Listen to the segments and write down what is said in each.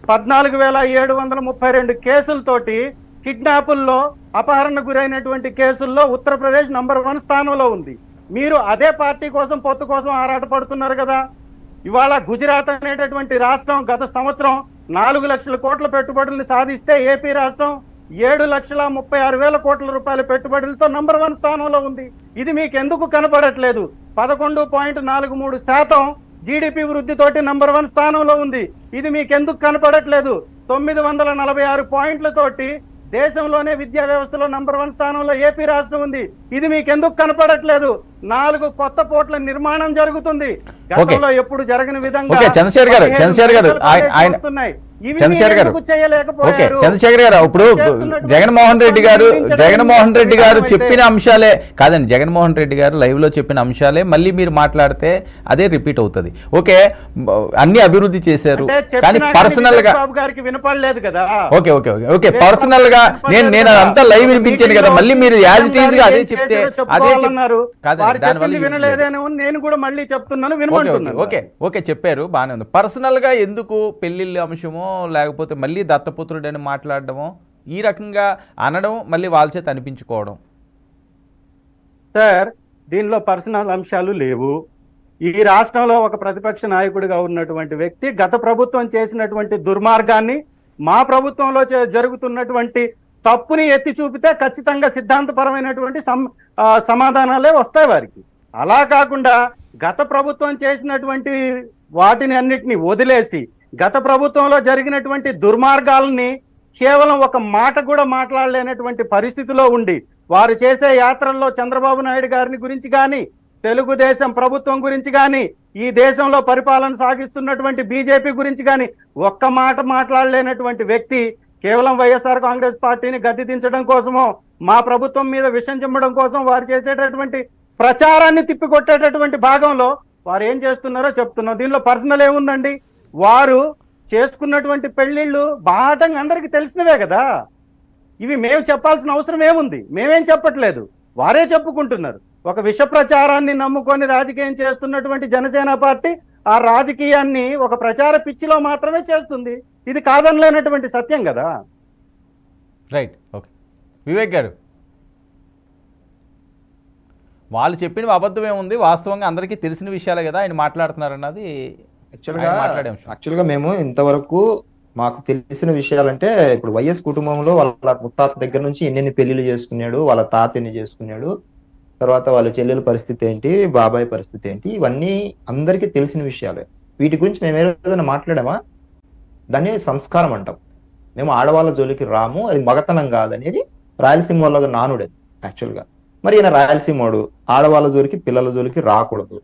పద్నాలుగు వేల ఏడు వందల ముప్పై రెండు కేసులతోటి కిడ్నాపుల్లో అపహరణ గురైనటువంటి కేసుల్లో ఉత్తరప్రదేశ్ నంబర్ వన్ స్థానంలో ఉంది మీరు అదే పార్టీ కోసం పొత్తు కోసం ఆరాటపడుతున్నారు కదా ఇవాళ గుజరాత్ అనేటటువంటి రాష్ట్రం గత సంవత్సరం నాలుగు లక్షల కోట్ల పెట్టుబడుల్ని సాధిస్తే ఏపీ రాష్ట్రం ఏడు లక్షల ముప్పై ఆరు వేల కోట్ల రూపాయల పెట్టుబడులతో నంబర్ వన్ స్థానంలో ఉంది ఇది మీకు ఎందుకు కనపడట్లేదు పదకొండు పాయింట్ నాలుగు మూడు శాతం జీడిపి వృద్ధితోటి నంబర్ వన్ స్థానంలో ఉంది ఇది మీకు ఎందుకు కనపడట్లేదు తొమ్మిది వందల నలభై ఆరు పాయింట్లతోటి దేశంలోనే విద్యా వ్యవస్థలో నంబర్ వన్ స్థానంలో ఏపీ రాష్ట్రం ఉంది ఇది మీకు ఎందుకు కనపడట్లేదు నాలుగు కొత్త పోర్ట్ల నిర్మాణం జరుగుతుంది గతంలో ఎప్పుడు జరగని విధంగా ఓకే, చంద్రశేఖర్ గారు, పదిహేను చంద్రశేఖర్ గారు, సంవత్సరాలు ఆయన- ఆయన- చేస్తున్నాయి. ఇవి చంద్రశేఖర్ మీరు గారు. ఎందుకు చేయలేకపోయారు? ఓకే చంద్రశేఖర్ గారు ఇప్పుడు చేస్తున్నటువంటి జగన్మోహన్ రెడ్డి గారు ప్రభుత్వాన్ని జగన్మోహన్ రెడ్డి గారు విధానం చెప్పిన అయితే- అంశాలే కాదండి జగన్మోహన్ రెడ్డి గారు లైవ్ లో చెప్పిన అంశాలే మళ్ళీ మీరు మాట్లాడితే అదే రిపీట్ అవుతుంది ఓకే మ- అన్ని అభివృద్ధి చేశారు అంటే చెప్పినా కానీ కానీ పర్సనల్ గా విజయ్ బాబు గారికి వినపడలేదు కదా okay okay okay okay Vijay personal గా బాబు నేను నేను వినపడలేదు అదంతా కదా. లైవ్ ఒక వినిపించాను కదా మీటింగ్లో మళ్ళీ మీరు యాజ్ ఇట్ ఈజ్ గా అదే ఏం చెప్తే చేశారో అదే చెప్- చెప్పుకోవాలన్నారు. కాదండి వారు దానివల్ల చెప్పింది యూజ్ లేదు. వినలేదేమో అని నేను కూడా మళ్ళీ చెప్తున్నాను ఓకే ఓకే వినమంటున్నాను ఓకే ఓకే చెప్పారు బాగానే ఉంది పర్సనల్ గా ఎందుకు పెళ్లిళ్ళ అంశమో లేకపోతే మళ్ళీ దత్తపుత్రుడు అని మాట్లాడడమో ఈ రకంగా అనడం మళ్ళీ వాళ్ళ చేత అనిపించుకోవడం సార్ దీనిలో పర్సనల్ అంశాలు లేవు ఈ రాష్ట్రంలో ఒక ప్రతిపక్ష నాయకుడిగా ఉన్నటువంటి వ్యక్తి గత ప్రభుత్వం చేసినటువంటి దుర్మార్గాన్ని మా ప్రభుత్వంలో చే- జరుగుతున్నటువంటి తప్పుని ఎత్తి చూపితే ఖచ్చితంగా సిద్ధాంతపరమైనటువంటి సమ్- ఆ, సమాధానాలే వస్తాయి వారికి అలా కాకుండా గత ప్రభుత్వం చేసినటువంటి వాటిని అన్నిటిని వదిలేసి గత ప్రభుత్వంలో జరిగినటువంటి దుర్మార్గాలని కేవలం ఒక మాట కూడా మాట్లాడలేనటువంటి పరిస్థితిలో ఉండి వారు చేసే యాత్రల్లో చంద్రబాబు నాయుడు గారిని గురించి కానీ తెలుగుదేశం ప్రభుత్వం గురించి కానీ ఈ దేశంలో పరిపాలన సాగిస్తున్నటువంటి బీజేపీ గురించి కానీ ఒక్క మాట మాట్లాడలేనటువంటి వ్యక్తి కేవలం వైఎస్ఆర్ కాంగ్రెస్ పార్టీని గద్దె దించడం కోసమో మా ప్రభుత్వం మీద విషం చిమ్మడం కోసం వారు చేసేటటువంటి ప్రచారాన్ని తిప్పికొట్టేటటువంటి భాగంలో వారు ఏం చేస్తున్నారో చెప్తున్నాం దీనిలో పర్సనల్ ఏముందండి వారు చేసుకున్నటువంటి పెళ్లిళ్ళు బాహటంగా అందరికీ తెలిసినవే కదా ఇవి మేము చెప్పాల్సిన అవసరం ఏముంది మేమేం చెప్పట్లేదు వారే చెప్పుకుంటున్నారు ఒక విష ప్రచారాన్ని నమ్ముకొని రాజకీయం చేస్తున్నటువంటి జనసేన పార్టీ ఆ రాజకీయాన్ని ఒక ప్రచార పిచ్చిలో మాత్రమే చేస్తుంది ఇది కాదనలేనటువంటి సత్యం కదా రైట్ ఓకే వివేక్ గారు వాళ్ళు చెప్పిన అబద్ధం ఏముంది వాస్తవంగా అందరికీ తెలిసిన విషయాలే కదా ఆయన మాట్లాడుతున్నారు అన్నది యాక్చువల్గా ఆయన మాట్లాడే అంశం. యాక్చువల్గా మేము ఇంతవరకు మాకు తెలిసిన విషయాలంటే ఇప్పుడు వైఎస్ కుటుంబంలో వాళ్ళ ముత్తాత దగ్గర నుంచి ఎన్నెన్ని పెళ్లిళ్ళు చేసుకున్నాడు వాళ్ళ తాత ఎన్ని చేసుకున్నాడు తర్వాత వాళ్ళ చెల్లెల పరిస్థితి ఏంటి బాబాయ్ పరిస్థితి ఏంటి ఇవన్నీ అందరికీ తెలిసిన విషయాలే వీటి గురించి మేము ఏదైనా మాట్లాడామా దాన్ని సంస్కారం అంటాం మేము ఆడవాళ్ళ జోలికి రాము అది మగతనం కాదనేది రాయలసీమ వాళ్ళ నానుడే యాక్చువల్గా మరి ఈయన రాయలసీమోడు ఆడవాళ్ళ జోలికి పిల్లల జోలికి రాకూడదు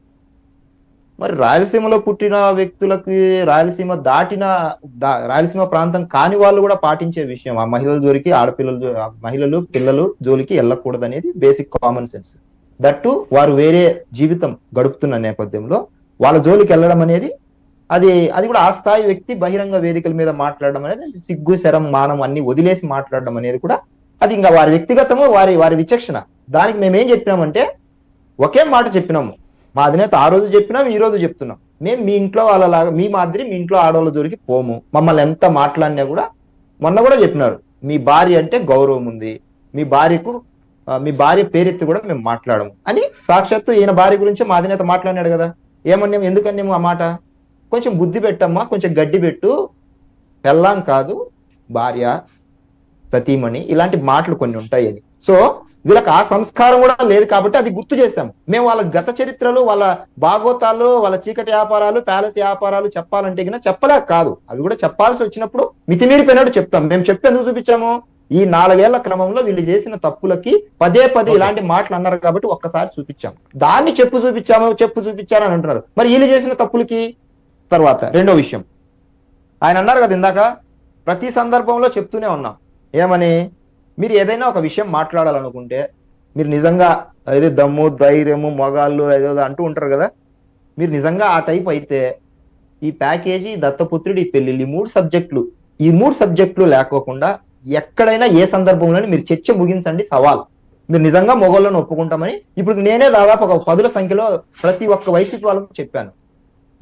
మరి రాయలసీమలో పుట్టిన వ్యక్తులకి రాయలసీమ దాటిన దా- రాయలసీమ ప్రాంతం కాని వాళ్ళు కూడా పాటించే విషయం ఆ మహిళల జోలికి ఆడపిల్లల జో- ఆ మహిళలు పిల్లలు జోలికి వెళ్ళకూడదు అనేది బేసిక్ కామన్ సెన్స్ దట్టు వారు వేరే జీవితం గడుపుతున్న నేపథ్యంలో వాళ్ళ జోలికి వెళ్ళడం అనేది అది అది కూడా ఆ స్థాయి వ్యక్తి బహిరంగ వేదికల మీద మాట్లాడడం అనేది సిగ్గు శరం మానం అన్ని వదిలేసి మాట్లాడడం అనేది కూడా అది ఇంకా వారి వ్యక్తిగతము వారి వారి విచక్షణ దానికి మేము ఏం చెప్పినామంటే ఒకే మాట చెప్పినాము మా అధినేత ఆ రోజు చెప్పినాం ఈ రోజు చెప్తున్నాం మేము మీ ఇంట్లో వాళ్ళలాగా మీ మాదిరి మీ ఇంట్లో ఆడవాళ్ళ జోలికి పోము మమ్మల్ని ఎంత మాట్లాడినా కూడా మొన్న కూడా చెప్పినారు మీ భార్య అంటే గౌరవం ఉంది మీ భార్యకు ఆ, మీ భార్య పేరెత్తి కూడా మేము మాట్లాడము అని సాక్షాత్తు ఈయన భార్య గురించి మా అధినేత మాట్లాడినాడు కదా ఏమన్నాము ఎందుకన్నాము ఆ మాట కొంచెం బుద్ధి పెట్టమ్మా కొంచెం గడ్డి పెట్టు పెళ్ళాం కాదు భార్య సతీమణి ఇలాంటి మాటలు కొన్ని ఉంటాయి అని సో వీళ్ళకి ఆ సంస్కారం కూడా లేదు కాబట్టి అది గుర్తు చేశాం మేము వాళ్ళ గత చరిత్రలు వాళ్ళ భాగోతాలు వాళ్ళ చీకటి వ్యాపారాలు ప్యాలెస్ వ్యాపారాలు చెప్పాలంటే గిన చెప్పలేక కాదు అవి కూడా చెప్పాల్సి వచ్చినప్పుడు మితిమీరిపోయినట్టు చెప్తాం మేము చెప్పేందుకు చూపించాము ఈ నాలుగేళ్ల క్రమంలో వీళ్ళు చేసిన తప్పులకి పదే పదే ఇలాంటి మాటలు అన్నారు కాబట్టి ఒక్కసారి చూపించాం దాన్ని చెప్పు చూపించాము చెప్పు చూపించారు అని అంటున్నారు మరి వీళ్ళు చేసిన తప్పులకి తర్వాత రెండో విషయం ఆయన అన్నారు కదా ఇందాక ప్రతి సందర్భంలో చెప్తూనే ఉన్నాం ఏమని మీరు ఏదైనా ఒక విషయం మాట్లాడాలనుకుంటే మీరు నిజంగా ఏదో దమ్ము ధైర్యము మొగాళ్ళు ఏదో అంటూ ఉంటారు కదా మీరు నిజంగా ఆ టైప్ అయితే ఈ ప్యాకేజీ దత్తపుత్రుడు ఈ పెళ్లి ఈ మూడు సబ్జెక్టులు ఈ మూడు సబ్జెక్టులు లేకోకుండా ఎక్కడైనా ఏ సందర్భంలోనే మీరు చర్చ ముగించండి సవాల్ మీరు నిజంగా మొగోళ్ళని ఒప్పుకుంటామని ఇప్పుడు నేనే దాదాపు ఒక పదుల సంఖ్యలో ప్రతి ఒక్క వైసీపీ వాళ్ళకు చెప్పాను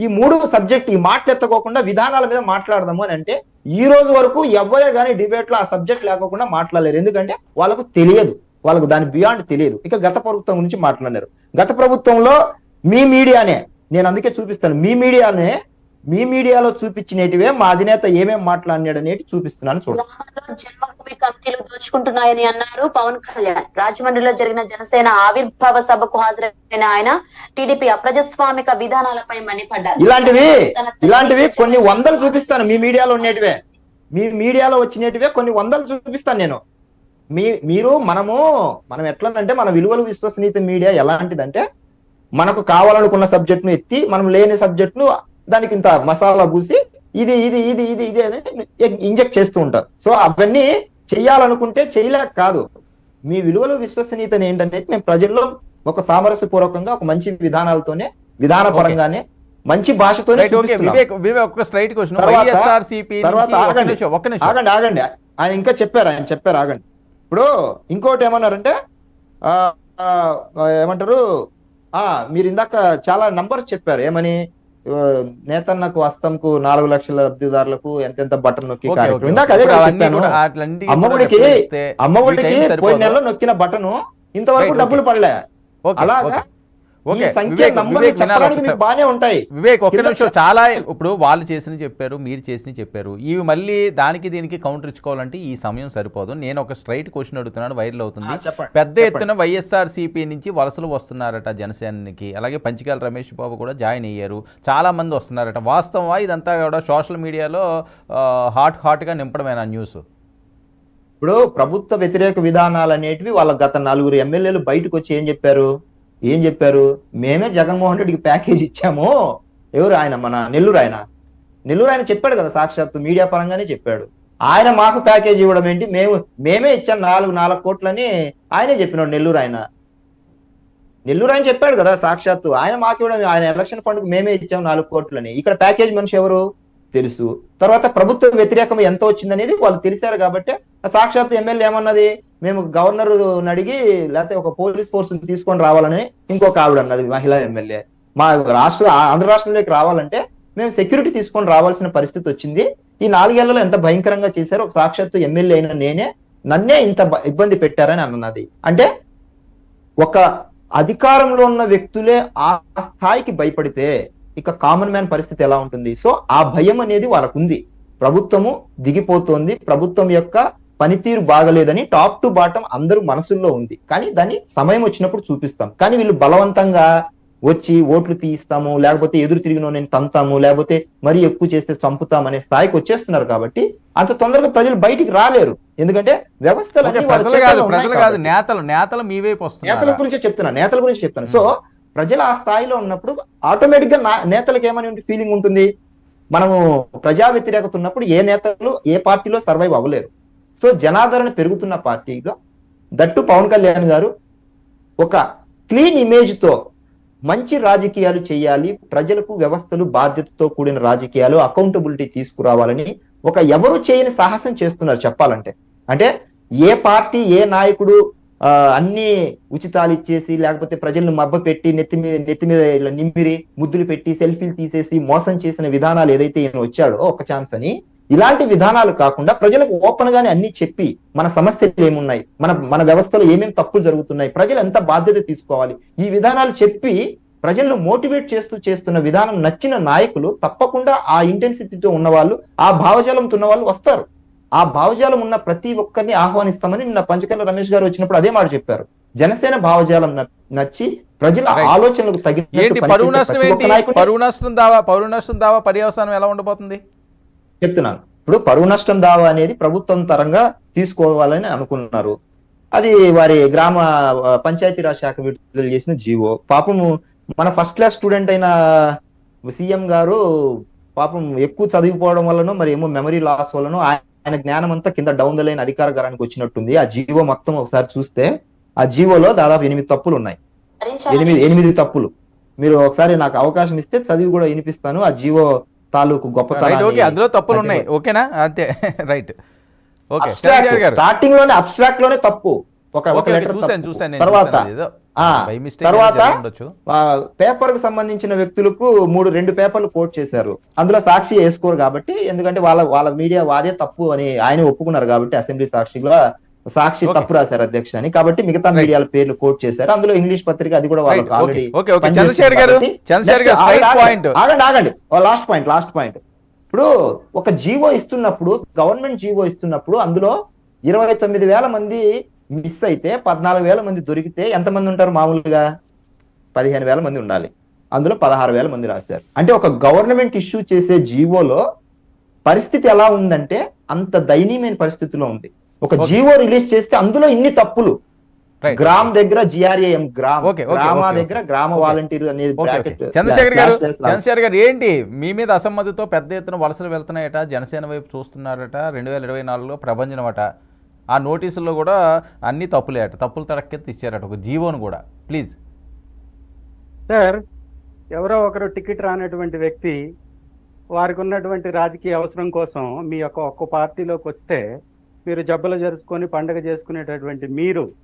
ఈ మూడు సబ్జెక్ట్ ఈ మాటలు ఎత్తకోకుండా విధానాల మీద మాట్లాడదాము అని అంటే ఈ రోజు వరకు ఎవరే కానీ డిబేట్ లో ఆ సబ్జెక్ట్ లేకోకుండా మాట్లాడలేరు ఎందుకంటే వాళ్ళకు తెలియదు వాళ్ళకు దాని బియాండ్ తెలియదు ఇక గత ప్రభుత్వం గురించి మాట్లాడారు గత ప్రభుత్వంలో మీ మీడియానే నేను అందుకే చూపిస్తాను మీ మీడియానే మీ మీడియాలో చూపించినటివే మా అధినేత ఏమేం మాట్లాడినాడు అనేది చూపిస్తున్నాను చూడండి గ్రామాల్లో జన్మభూమి కమిటీలు దోచుకుంటున్నాయని అన్నారు పవన్ కళ్యాణ్ రాజమండ్రిలో జరిగిన జనసేన ఆవిర్భావ సభకు హాజరైన ఆయన టీడీపీ అప్రజాస్వామిక విధానాలపై మండిపడ్డారు ఇలాంటివి ఇలాంటివి కొన్ని వందలు చూపిస్తాను మీ మీడియాలో ఉండేటివే మీ మీడియాలో వచ్చినటివే కొన్ని వందలు చూపిస్తాను నేను మీ మీరు మనము మనం ఎట్లంటే మన విలువలు విశ్వసనీయత మీడియా ఎలాంటిదంటే మనకు కావాలనుకున్న సబ్జెక్ట్ ను ఎత్తి మనం లేని సబ్జెక్ట్ ను దానికి ఇంత మసాలా పూసి ఇది ఇది ఇది ఇది ఇది అని ఇంజెక్ట్ చేస్తూ ఉంటారు సో అవన్నీ చెయ్యాలనుకుంటే చేయలేక కాదు మీ విలువలు విశ్వసనీయతని ఏంటనేది మేము ప్రజల్లో ఒక సామరస్యపూర్వకంగా ఒక మంచి విధానాలతోనే విధానపరంగానే మంచి భాషతోనే రైట్ ఓకే చూపిస్తున్నాం. వివేక్ వివేక్ ఒక స్ట్రైట్ క్వశ్చన్ తర్వాత- వైఎస్ఆర్సీపీ తర్వాత నుంచి ఒక్క ఆగండి. నిమిషం ఒక్క నిమిషం ఆగండి ఆగండి ఆయన ఇంకా చెప్పారు ఆయన చెప్పారు ఆగండి ఇప్పుడు ఇంకోటి ఏమన్నారంటే ఆ, ఆ, ఏమంటారు ఆ మీరు ఇందాక చాలా నంబర్స్ చెప్పారు ఏమని ఆ, నేతన్నకు హస్తంకు నాలుగు లక్షల లబ్ధిదారులకు ఎంతెంత బటన్ నొక్కి ఓకే, కార్యక్రమం ఓకే. ఇందాక అదే ఇప్పుడు కదా అవన్నీ చెప్పాను కూడా అట్లాంటివి కూడా అమ్మఒడికి reference ఇస్తే అమ్మఒడికి ఈ టైం పోయిన సరిపోదు. నెలలో నొక్కిన బటను ఇంతవరకు Right, డబ్బులు okay. పడలే ఓకే, అలాగా ఓకే. ఈ ఓకే సంఖ్య వివేక్ నంబర్లు వివేక్ వినాలి చెప్పడానికి ఒకసారి. మీకు బానే ఉంటాయి వివేక్ ఒక్క కింద నిమిషం చెప్- చాలా ఇప్పుడు వాళ్ళు చేసిన చెప్పారు మీరు చేసిన చెప్పారు ఇవి మళ్ళీ దానికి దీనికి కౌంటర్ ఇచ్చుకోవాలంటే ఈ సమయం సరిపోదు నేను ఒక స్ట్రైట్ క్వశ్చన్ అడుగుతున్నాను వైరల్ అవుతుంది ఆ, చెప్పండి, పెద్ద చెప్పండి. ఎత్తున వైఎస్ఆర్ సిపి నుంచి వలసలు వస్తున్నారట జనసేనకి అలాగే పంచికాల రమేష్ బాబు కూడా జాయిన్ అయ్యారు చాలా మంది వస్తున్నారట వాస్తవా ఇదంతా కూడా సోషల్ మీడియాలో హాట్ హాట్గా నింపడమేనా న్యూస్ ఇప్పుడు ప్రభుత్వ వ్యతిరేక విధానాలు అనేటివి వాళ్ళ గత నలుగురు ఎమ్మెల్యేలు బయటకు వచ్చి ఏం చెప్పారు ఏం చెప్పారు మేమే జగన్మోహన్ రెడ్డికి ప్యాకేజ్ ఇచ్చాము ఎవరు ఆయన మన నెల్లూరు ఆయన నెల్లూరు ఆయన చెప్పాడు కదా సాక్షాత్తు మీడియా పరంగానే చెప్పాడు ఆయన మాకు ప్యాకేజ్ ఇవ్వడం ఏంటి మేము మేమే ఇచ్చాం నాలుగు నాలుగు కోట్లని ఆయనే చెప్పినాడు నెల్లూరు ఆయన నెల్లూరు ఆయన చెప్పాడు కదా సాక్షాత్తు ఆయన మాకు ఇవ్వడం ఆయన ఎలక్షన్ ఫండ్కు మేమే ఇచ్చాం నాలుగు కోట్లని ఇక్కడ ప్యాకేజ్ మనిషి ఎవరు తెలుసు తర్వాత ప్రభుత్వ వ్యతిరేకం ఎంత వచ్చిందనేది వాళ్ళు తెలిసారు కాబట్టి ఆ సాక్షాత్ ఎమ్మెల్యే ఏమన్నది మేము గవర్నర్ అడిగి లేకపోతే ఒక పోలీస్ ఫోర్స్ తీసుకొని రావాలని ఇంకొక ఆవిడ అన్నది మహిళా ఎమ్మెల్యే మా రాష్ట్ర ఆంధ్ర రాష్ట్రంలోకి రావాలంటే మేము సెక్యూరిటీ తీసుకొని రావాల్సిన పరిస్థితి వచ్చింది ఈ నాలుగేళ్లలో ఎంత భయంకరంగా చేశారో ఒక సాక్షాత్తు ఎమ్మెల్యే అయిన నేనే నన్నే ఇంత బ- ఇబ్బంది పెట్టారని అన్నది అంటే ఒక అధికారంలో ఉన్న వ్యక్తులే ఆ స్థాయికి భయపడితే ఇక కామన్ మ్యాన్ పరిస్థితి ఎలా ఉంటుంది సో ఆ భయం అనేది వాళ్ళకు ఉంది ప్రభుత్వము దిగిపోతోంది ప్రభుత్వం యొక్క పనితీరు బాగలేదని టాప్ టు బాటం అందరూ మనసుల్లో ఉంది కానీ దాన్ని సమయం వచ్చినప్పుడు చూపిస్తాం కానీ వీళ్ళు బలవంతంగా వచ్చి ఓట్లు తీయిస్తాము లేకపోతే ఎదురు తిరిగిన నేను తంతాము లేకపోతే మరీ ఎక్కువ చేస్తే చంపుతాం అనే స్థాయికి వచ్చేస్తున్నారు కాబట్టి అంత తొందరగా ప్రజలు బయటికి రాలేరు ఎందుకంటే వ్యవస్థలు ఓకే అన్నీ వాళ్ళ ప్రజలు కాదు చేతుల్లో ఉన్నాయి ప్రజలు కాదు కాబట్టి. నేతలు నేతలు మీ వైపు నేతల వస్తున్నారు గురించి చెప్తున్నా నేతల గురించి చెప్తున్నా సో ప్రజలు ఆ స్థాయిలో ఉన్నప్పుడు ఆటోమేటిక్ గా నా- నేతలకు ఏమని ఫీలింగ్ ఉంటుంది మనము ప్రజా వ్యతిరేకత ఉన్నప్పుడు ఏ నేతలు ఏ పార్టీలో సర్వైవ్ అవ్వలేరు సో జనాదరణ పెరుగుతున్న పార్టీలో దట్టు పవన్ కళ్యాణ్ గారు ఒక క్లీన్ ఇమేజ్ తో మంచి రాజకీయాలు చేయాలి ప్రజలకు వ్యవస్థలు బాధ్యతతో కూడిన రాజకీయాలు అకౌంటబిలిటీ తీసుకురావాలని ఒక ఎవరు చేయని సాహసం చేస్తున్నారు చెప్పాలంటే అంటే ఏ పార్టీ ఏ నాయకుడు ఆ, అన్ని ఉచితాలు ఇచ్చేసి లేకపోతే ప్రజలను మబ్బ పెట్టి నెత్తి మీద నెత్తి మీద ఇలా నిమ్మిరి ముద్దులు పెట్టి సెల్ఫీలు తీసేసి మోసం చేసిన విధానాలు ఏదైతే ఈయన వచ్చాడో ఒక ఛాన్స్ అని ఇలాంటి విధానాలు కాకుండా ప్రజలకు ఓపెన్ గానే అన్ని చెప్పి మన సమస్యలు ఏమున్నాయి మన మన వ్యవస్థలో ఏమేమి తప్పులు జరుగుతున్నాయి ప్రజలు ఎంత బాధ్యత తీసుకోవాలి ఈ విధానాలు చెప్పి ప్రజలను మోటివేట్ చేస్తూ చేస్తున్న విధానం నచ్చిన నాయకులు తప్పకుండా ఆ ఇంటెన్సిటీతో ఉన్న వాళ్ళు ఆ భావజాలంతో ఉన్న వాళ్ళు వస్తారు ఆ భావజాలం ఉన్న ప్రతి ఒక్కరిని ఆహ్వానిస్తామని నిన్న పంచకర్ల రమేష్ గారు వచ్చినప్పుడు అదే మాట చెప్పారు జనసేన భావజాలం న- నచ్చి ప్రజల Right. ఆలోచనలకు తగినట్టు ఏంటి పనిచేసే పరువు నష్టం ప్రతి ఒక్క ఏంటి నాయకుడిని పరువు నష్టం దావా పరువు నష్టం దావా పర్యవసానం ఎలా ఉండబోతుంది చెప్తున్నాను ఇప్పుడు పరువు నష్టం దావా అనేది ప్రభుత్వం తరంగా తీసుకోవాలని అనుకున్నారు అది వారి గ్రామ ఆ, పంచాయతీరాజ్ శాఖ విడుదల చేసిన జీవో పాపము మన ఫస్ట్ క్లాస్ స్టూడెంట్ అయిన సీఎం గారు పాపం ఎక్కువ చదివిపోవడం వల్లనో మరి ఏమో మెమరీ లాస్ వల్లనో ఆయన జ్ఞానం అంతా కింద డౌన్ ద లైన్ అధికార గారానికి వచ్చినట్టుంది ఆ జీవో మొత్తం ఒకసారి చూస్తే ఆ జీవోలో దాదాపు ఎనిమిది తప్పులు ఉన్నాయి ఎనిమిది ఎనిమిది తప్పులు మీరు ఒకసారి నాకు అవకాశం ఇస్తే చదివి కూడా వినిపిస్తాను ఆ జీవో తాలూకు రైట్ గొప్పతనాన్ని ఓకే అందులో తప్పులు అంటే ఉన్నాయి ఓకేనా అంతే రైట్ ఓకే చంద్రశేఖర్ గారు స్టార్టింగ్ లోనే అబ్స్ట్రాక్ట్ లోనే తప్పు ఒక ఒక ఓకే ఓకే లెటర్ చూశాను తప్పు. చూశాను నేను తర్వాత చూశాను అది ఏదో ఆ, బై మిస్టేక్ తర్వాత ఉండొచ్చు ఆ, పేపర్ కు సంబంధించిన వ్యక్తులకు మూడు రెండు పేపర్లు కోట్ చేశారు అందులో సాక్షి వేసుకోరు కాబట్టి ఎందుకంటే వాళ్ళ వాళ్ళ మీడియా వాదే తప్పు అని ఆయన ఒప్పుకున్నారు కాబట్టి అసెంబ్లీ సాక్షిగా సాక్షి Okay. తప్పు రాశారు అధ్యక్ష అని కాబట్టి మిగతా Right. మీడియాల పేర్లు కోట్ చేశారు అందులో ఇంగ్లీష్ పత్రిక అది కూడా రైట్ వాళ్ళకి ఆల్రెడీ ఓకే ఓకే చంద్రశేఖర్ గారు చంద్రశేఖర్ గారు స్ట్రైట్ పాయింట్ ఆగండి ఆగండి లాస్ట్ పాయింట్ లాస్ట్ పాయింట్ ఇప్పుడు ఒక జీవో ఇస్తున్నప్పుడు గవర్నమెంట్ జీవో ఇస్తున్నప్పుడు అందులో ఇరవై తొమ్మిది వేల మంది మిస్ అయితే పద్నాలుగు వేల మంది దొరికితే ఎంతమంది ఉంటారు మామూలుగా పదిహేను వేల మంది ఉండాలి అందులో పదహారు వేల మంది రాశారు అంటే ఒక గవర్నమెంట్ ఇష్యూ చేసే జీవోలో పరిస్థితి ఎలా ఉందంటే అంత దయనీయమైన పరిస్థితిలో ఉంది ఒక Okay. జీవో రిలీజ్ చేస్తే అందులో ఇన్ని తప్పులు రైట్ గ్రామ్ దగ్గర జిఆర్ఏఎం గ్రామ్ Okay, okay, గ్రామ okay, దగ్గర గ్రామ Okay. వాలంటీర్ అనేది ఓకే ఓకే bracket చంద్రశేఖర్ గారు slash slash slash. చంద్రశేఖర్ గారు ఏంటి మీ మీద అసమ్మతితో పెద్ద ఎత్తున వలసలు వెళ్తున్నాయట జనసేన వైపు చూస్తున్నారట రెండు వేల ఇరవై నాలుగులో ప్రభంజనం అట ఆ నోటీసుల్లో కూడా అన్ని తప్పులే అట తప్పులు తడకెత్తి ఇచ్చారట ఒక జీవోను కూడా ప్లీజ్ సార్ ఎవరో ఒకరు టికెట్ రానటువంటి వ్యక్తి వారికి ఉన్నటువంటి రాజకీయ అవసరం కోసం మీ యొక్క ఒక్క పార్టీలోకి వస్తే మీరు జబ్బలు జరుచుకొని పండగ చేసుకునేటటువంటి మీరు